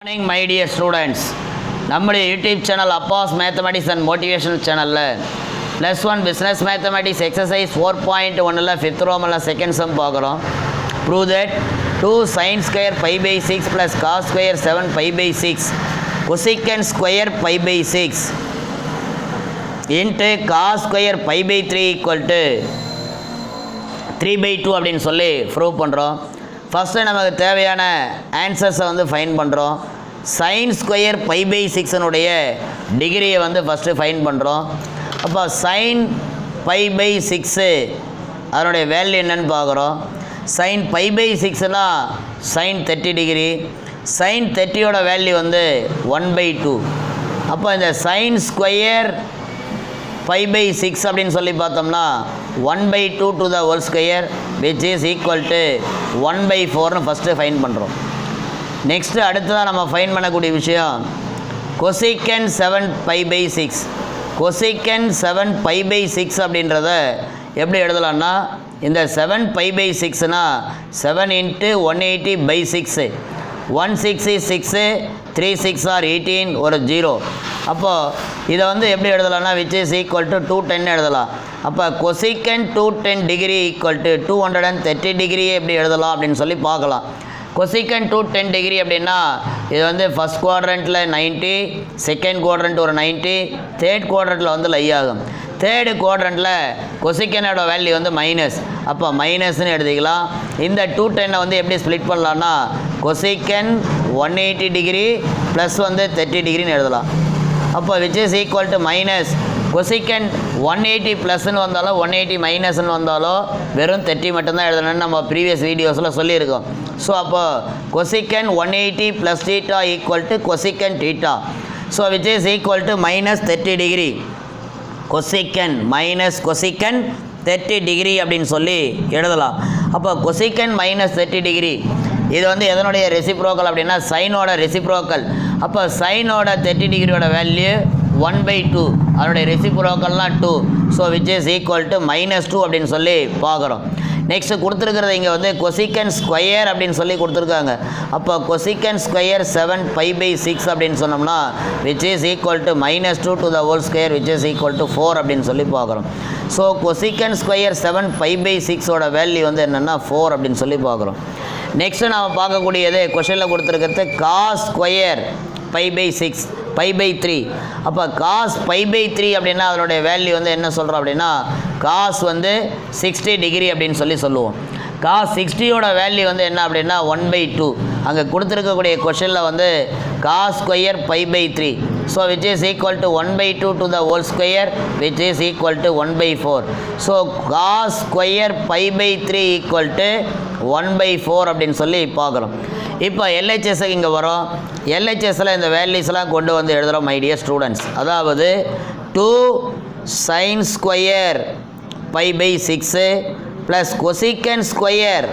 morning my dear students நம்முடைய YouTube channel Abbas mathematics and motivational சேனலில் plus one business mathematics exercise four point ஒன்னில் fifth ரோமில் second sum பார்க்குறோம் prove that two sine square five by six plus cos square seven five by six cosecant square five by six into cos square five by three equal to three by two அப்படின்னு சொல்லி prove பண்ணுறோம் first நமக்கு தேவையான ஆன்சர்ஸை வந்து find பண்ணுறோம் sine square pi by சிக்ஸனுடைய டிகிரியை வந்து ஃபஸ்ட்டு ஃபைன் பண்ணுறோம் அப்போ சைன் பை பை சிக்ஸு அதனுடைய வேல்யூ என்னன்னு பார்க்குறோம் சைன் பை பை சிக்ஸ்னா சைன் தேர்ட்டி டிகிரி சைன் தேர்ட்டியோட வேல்யூ வந்து ஒன் பை டூ அப்போ இந்த sine square five by six அப்படின்னு சொல்லி பார்த்தோம்னா one by two to the whole square which is equal to one by ஃபோர்னு ஃபஸ்ட்டு ஃபைன் பண்ணுறோம் நெக்ஸ்ட்டு அடுத்ததாக நம்ம ஃபைன் பண்ணக்கூடிய விஷயம் கொசிக்கன் seven five by six cosecant seven five by six அப்படின்றத எப்படி எழுதலாம்னா இந்த செவன் ஃபைவ் பை சிக்ஸ்னா seven into one eighty by six one six is six three six are eighteen ஒரு ஜீரோ அப்போது இதை வந்து எப்படி எழுதலாம்னா which is equal to two ten எழுதலாம் அப்போ cosecant two ten degree equal to two hundred and thirty degree எப்படி எழுதலாம் அப்படின்னு சொல்லி பார்க்கலாம் கொசிக்கன் டூ டென் டிகிரி அப்படின்னா இது வந்து ஃபஸ்ட் குவாட்ரண்ட்டில் நைன்ட்டி செகண்ட் குவாட்ரண்ட் ஒரு நைன்ட்டி தேர்ட் குவாட்ரண்ட்டில் வந்து லை ஆகும் தேர்டு குவாட்ரண்ட்டில் கொசிக்கனோட வேல்யூ வந்து மைனஸ் அப்போ மைனஸ்னு எழுதிக்கலாம் இந்த டூ டென்னை வந்து எப்படி ஸ்ப்ளிட் பண்ணலான்னா cosecant one eighty degree plus வந்து தேர்ட்டி டிகிரின்னு எழுதலாம் அப்போ which is equal to minus cosecant one eighty ப்ளஸ்ன்னு வந்தாலும் ஒன் எயிட்டி மைனஸ்ன்னு வந்தாலும் வெறும் தேர்ட்டி மட்டும்தான் எழுதணும்னு நம்ம ப்ரீவியஸ் வீடியோஸில் சொல்லியிருக்கோம் ஸோ அப்போ cosecant one eighty plus theta equal to cosecant theta so which is equal to minus thirty degree cosecant minus cosecant thirty degree அப்படின்னு சொல்லி எழுதலாம் அப்போ கொசிக்கன் மைனஸ் தேர்ட்டி டிகிரி இது வந்து எதனுடைய ரெசிப்ரோக்கல் அப்படின்னா சைனோட ரெசிப்ரோக்கல் அப்போ சைனோட தேர்ட்டி டிகிரியோட வேல்யூ ஒன் பை டூ அதனுடைய ரெசிப்ரோக்கல்னால் two so which is equal to minus two அப்படின்னு சொல்லி பார்க்குறோம் நெக்ஸ்ட்டு கொடுத்துருக்கிறது இங்கே வந்து கொசிக்கன் ஸ்கொயர் அப்படின்னு சொல்லி கொடுத்துருக்காங்க அப்போ cosecant square seven five by six அப்படின்னு சொன்னோம்னா which is equal to minus two to the whole square which is equal to four அப்படின்னு சொல்லி பார்க்குறோம் so cosecant square seven five by சிக்ஸோட வேல்யூ வந்து என்னென்னா ஃபோர் அப்படின்னு சொல்லி பார்க்குறோம் நெக்ஸ்ட்டு நாம் பார்க்கக்கூடியது கொஷனில் கொடுத்துருக்கிறது cos square five by six five by three அப்போ காஸ் ஃபைவ் பை த்ரீ அப்படின்னா அதனுடைய வேல்யூ வந்து என்ன சொல்கிறோம் அப்படின்னா காஸ் வந்து சிக்ஸ்டி டிகிரி அப்படின்னு சொல்லி சொல்லுவோம் காஸ் சிக்ஸ்டியோட வேல்யூ வந்து என்ன அப்படின்னா ஒன் பை டூ அங்கே கொடுத்துருக்கக்கூடிய கொஷனில் வந்து cos square five by three so which is equal to one by two to the whole square which is equal to one by four so cos square five by three equal to one by four அப்படின்னு சொல்லி பார்க்குறோம் இப்போ எல்ஹெச்எஸ்க்கு இங்கே வரும் எல்ஹெச்எஸில் இந்த வேல்யூஸ்லாம் கொண்டு வந்து எழுதுகிறோம் மை டியர் ஸ்டூடெண்ட்ஸ் அதாவது two sine square five by six plus cosecant square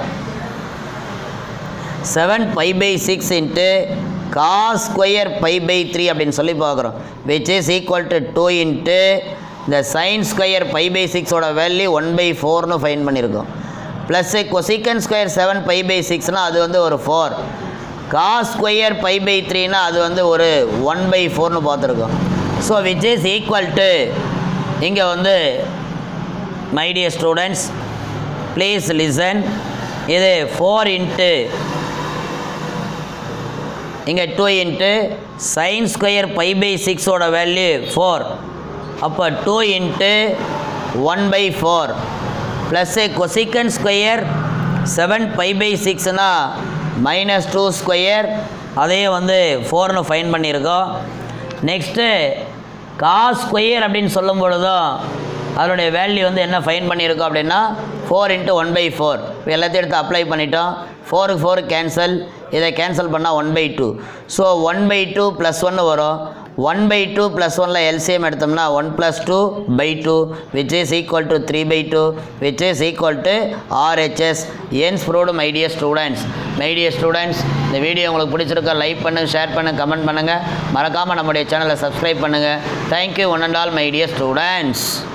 seven five by six into cos square five by three அப்படின்னு சொல்லி பார்க்குறோம் which is equal to two into இந்த சைன் ஸ்கொயர் ஃபைவ் பை சிக்ஸோட value one by ஃபோர்னு fine பண்ணியிருக்கோம் plus cosecant square seven five by சிக்ஸ்னால் அது வந்து ஒரு four cos square five by த்ரீனா அது வந்து ஒரு ஒன் பை ஃபோர்னு பார்த்துருக்கோம் so which is equal to இங்கே வந்து my dear students please listen இது ஃபோர் இன்ட்டு இங்கே two into sine square five by சிக்ஸோட வேல்யூ ஃபோர் அப்போ two into one by four plus cosecant square seven five by சிக்ஸ்னா minus two square அதையும் வந்து ஃபோர்னு ஃபைன் பண்ணியிருக்கோம் நெக்ஸ்ட்டு காஸ் ஸ்கொயர் அப்படின்னு சொல்லும் பொழுதும் அதனுடைய வேல்யூ வந்து என்ன ஃபைன் பண்ணியிருக்கோம் அப்படின்னா four into one by four இப்போ எல்லாத்தையும் எடுத்து அப்ளை பண்ணிட்டோம் ஃபோருக்கு ஃபோர் கேன்சல் இதை கேன்சல் பண்ணால் one by two so one by two plus ஒன்று வரும் ஒன் பை டூ ப்ளஸ் ஒனில் எல்சிஎம் எடுத்தோம்னா one plus two by two which is equal to three by two which is equal to RHS hence proved my dear students my dear students இந்த video உங்களுக்கு பிடிச்சிருக்கா like பண்ணுங்கள் share பண்ணுங்கள் comment பண்ணுங்கள் மறக்காமல் நம்முடைய சேனலை சப்ஸ்கிரைப் பண்ணுங்கள் thank you one and all my dear students